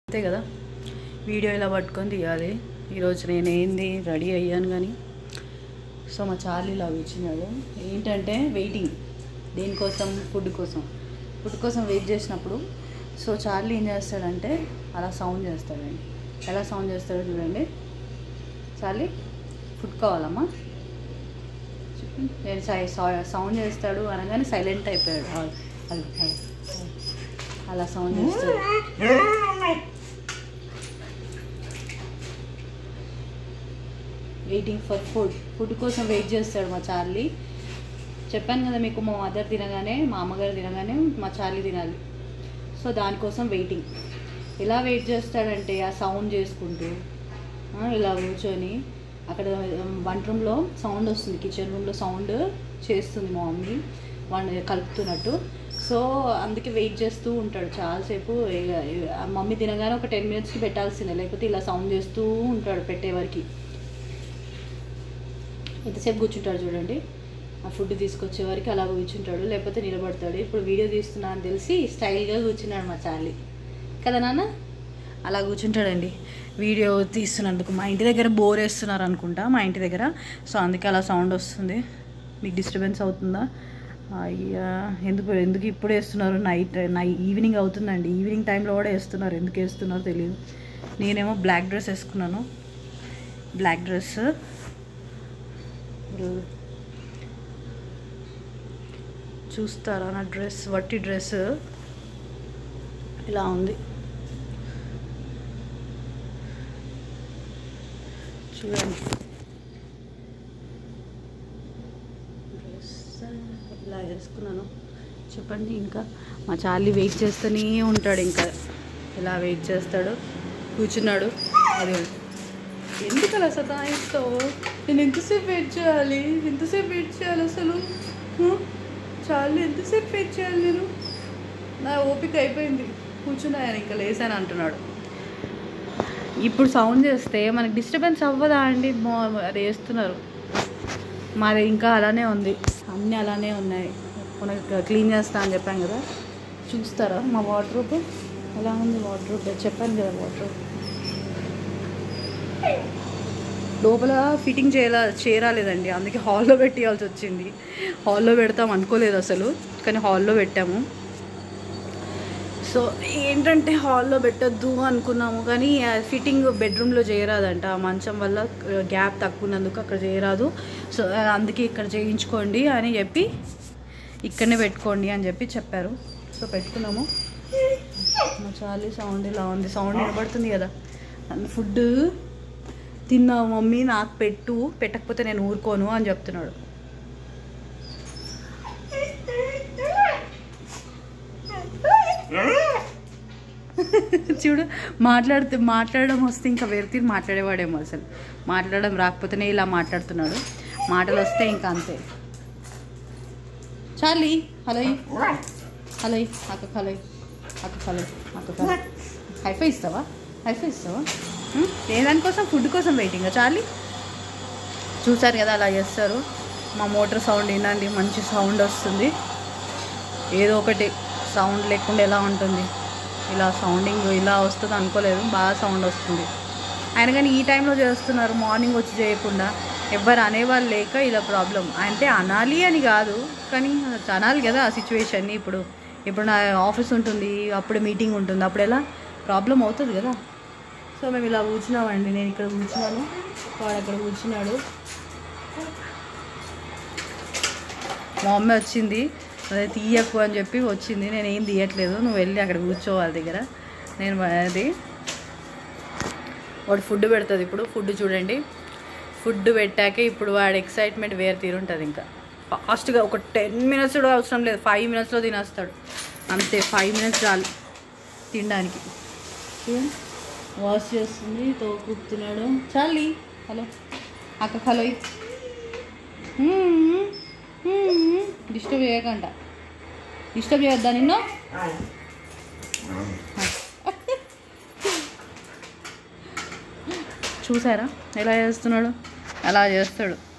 అంతే కదా వీడియో ఇలా పట్టుకొని తీయాలి ఈరోజు నేను ఏంది రెడీ అయ్యాను కానీ సో మా చార్లీ ఇలా కూర్చున్నాడు ఏంటంటే వెయిటింగ్ దేనికోసం ఫుడ్ కోసం ఫుడ్ కోసం వెయిట్ చేసినప్పుడు సో చార్లీ ఏం చేస్తాడంటే అలా సౌండ్ చేస్తాడండి ఎలా సౌండ్ చేస్తాడో చూడండి చార్లీ ఫుడ్ కావాలమ్మా చెప్పు. నేను సై- సౌ- సౌండ్ చేస్తాడు అనగానే సైలెంట్ అయిపోయాడు అది- అది- అది. అలా సౌండ్ చేస్తాడు వెయిటింగ్ ఫర్ ఫుడ్ ఫుడ్ కోసం వెయిట్ చేస్తాడు మా చార్లీ చెప్పాను కదా మీకు మా మదర్ తినగానే మా అమ్మగారు తినగానే మా చార్లీ తినాలి సో దానికోసం వెయిటింగ్ ఎలా వెయిట్ చేస్తాడంటే ఆ సౌండ్ చేసుకుంటూ ఆ, ఇలా కూర్చొని అక్కడ వంట రూమ్లో సౌండ్ వస్తుంది కిచెన్ రూమ్లో సౌండ్ చేస్తుంది మా మమ్మీ వాడిని కలుపుతున్నట్టు సో అందుకే వెయిట్ చేస్తూ ఉంటాడు చాలాసేపు ఇక ఆ మమ్మీ తినగానే ఒక టెన్ మినిట్స్కి పెట్టాల్సిందే లేకపోతే ఇలా సౌండ్ చేస్తూ ఉంటాడు పెట్టే వరకు ఎంతసేపు కూర్చుంటాడు చూడండి ఆ ఫుడ్ తీసుకొచ్చే వరకు అలా కూర్చుంటాడు లేకపోతే నిలబడతాడు ఇప్పుడు వీడియో తీస్తున్నా అని తెలిసి స్టైల్గా కూర్చున్నాడు మా చార్లీ కదా నాన్న అలా కూర్చుంటాడండి వీడియో తీస్తున్నందుకు మా ఇంటి దగ్గర బోర్ వేస్తున్నారు అనుకుంటా మా ఇంటి దగ్గర సో అందుకే అలా సౌండ్ వస్తుంది మీకు డిస్టర్బెన్స్ అవుతుందా అయ్యా ఎందుకు ఎందుకు ఇప్పుడు వేస్తున్నారు నైట్ నై ఈవినింగ్ అవుతుందండి ఈవినింగ్ టైంలో కూడా వేస్తున్నారు ఎందుకు వేస్తున్నారో తెలియదు నేనేమో బ్లాక్ డ్రెస్ వేసుకున్నాను బ్లాక్ డ్రెస్ చూస్తారా నా డ్రెస్ వట్టి డ్రెస్ ఇలా ఉంది చూడండి డ్రెస్ ఇలా వేసుకున్నాను చెప్పండి ఇంకా మా చార్లీ వెయిట్ చేస్తూనే ఉంటాడు ఇంకా ఇలా వెయిట్ చేస్తాడు కూర్చున్నాడు అది ఎందుకు అలా సతాయిస్తావు నేను ఎంతసేపు వెయిట్ చేయాలి ఎంతసేపు వెయిట్ చేయాలి అసలు హ? చాలు ఎంతసేపు వెయిట్ చేయాలి నేను నా ఓపిక అయిపోయింది కూర్చున్నాయని ఇంకా లేసాను అంటున్నాడు ఇప్పుడు సౌండ్ చేస్తే మనకి డిస్టర్బెన్స్ అవ్వదా అండి మో- అది వేస్తున్నారు మాది ఇంకా అలానే ఉంది అన్నీ అలానే ఉన్నాయి మనకి క్లీన్ చేస్తా అని చెప్పాను కదా చూస్తారా మా వాటర్ ఎలా ఉంది వాటర్ చెప్పాను కదా వాటర్ లోపల ఫిట్టింగ్ చేయాల చేరాలేదండి అందుకే హాల్లో పెట్టేయాల్సి వచ్చింది హాల్లో పెడతాం అనుకోలేదు అసలు కానీ హాల్లో పెట్టాము సో ఏంటంటే హాల్లో పెట్టద్దు అనుకున్నాము కానీ ఆ ఫిట్టింగ్ బెడ్రూమ్లో చేయరాదంట ఆ మంచం వల్ల గ్యాప్ తక్కువ ఉన్నందుకు అక్కడ చేయరాదు సో అందుకే ఇక్కడ చేయించుకోండి అని చెప్పి ఇక్కడనే పెట్టుకోండి అని చెప్పి చెప్పారు సో పెట్టుకున్నాము మా చాలీ సౌండ్ ఇలా ఉంది సౌండ్ వినబడుతుంది కదా ఫుడ్ తిన్నా మమ్మీ నాకు పెట్టు పెట్టకపోతే నేను ఊరుకోను అని చెప్తున్నాడు చూడు మాట్లాడితే మాట్లాడడం వస్తే ఇంకా వేరే తీరు మాట్లాడేవాడేమో అసలు మాట్లాడడం రాకపోతేనే ఇలా మాట్లాడుతున్నాడు మాటలు వస్తే ఇంకా అంతే చార్లీ హలో హలో అక్క హలో అక్క హలో అక్క హలో హైఫై ఇస్తావా హైఫై ఇస్తావా ఉం? ఏ దానికోసం ఫుడ్ కోసం వెయిటింగ్ చార్లీ చూసారు కదా అలా చేస్తారు మా మోటార్ సౌండ్ వినండి మంచి సౌండ్ వస్తుంది ఏదో ఒకటి సౌండ్ లేకుండా ఎలా ఉంటుంది ఇలా సౌండింగ్ ఇలా వస్తుంది అనుకోలేదు బాగా సౌండ్ వస్తుంది ఆయన కానీ ఈ టైంలో చేస్తున్నారు మార్నింగ్ వచ్చి చేయకుండా ఎవ్వరు అనేవాళ్ళు లేక ఇలా ప్రాబ్లం అంటే అనాలి అని కాదు కానీ అనాలి కదా ఆ సిచ్యువేషన్ని ఇప్పుడు ఇప్పుడు నా ఆఫీస్ ఉంటుంది అప్పుడు మీటింగ్ ఉంటుంది అప్పుడు ఎలా ప్రాబ్లం అవుతుంది కదా సో మేము ఇలా కూర్చున్నామండి నేను ఇక్కడ కూర్చున్నాను వాడు అక్కడ కూర్చున్నాడు మా మమ్మీ వచ్చింది అదే తీయకు అని చెప్పి వచ్చింది నేను ఏం తీయట్లేదు నువ్వు వెళ్ళి అక్కడ కూర్చో వాళ్ళ దగ్గర నేను అది వాడు ఫుడ్ పెడుతుంది ఇప్పుడు ఫుడ్ చూడండి ఫుడ్ పెట్టాక ఇప్పుడు వాడి ఎక్సైట్మెంట్ వేరే తీరుంటుంది ఇంకా ఫాస్ట్గా ఒక టెన్ మినిట్స్ కూడా అవసరం లేదు ఫైవ్ మినిట్స్లో తినేస్తాడు అంతే ఫైవ్ మినిట్స్ చాలు తినడానికి చూడండి వాష్ చేస్తుంది తోకుతున్నాడు చాలి హలో అక్క హలో డిస్టర్బ్ చేయకంట డిస్టర్బ్ చేయొద్దా నిన్ను చూసారా ఎలా చేస్తున్నాడు అలా చేస్తాడు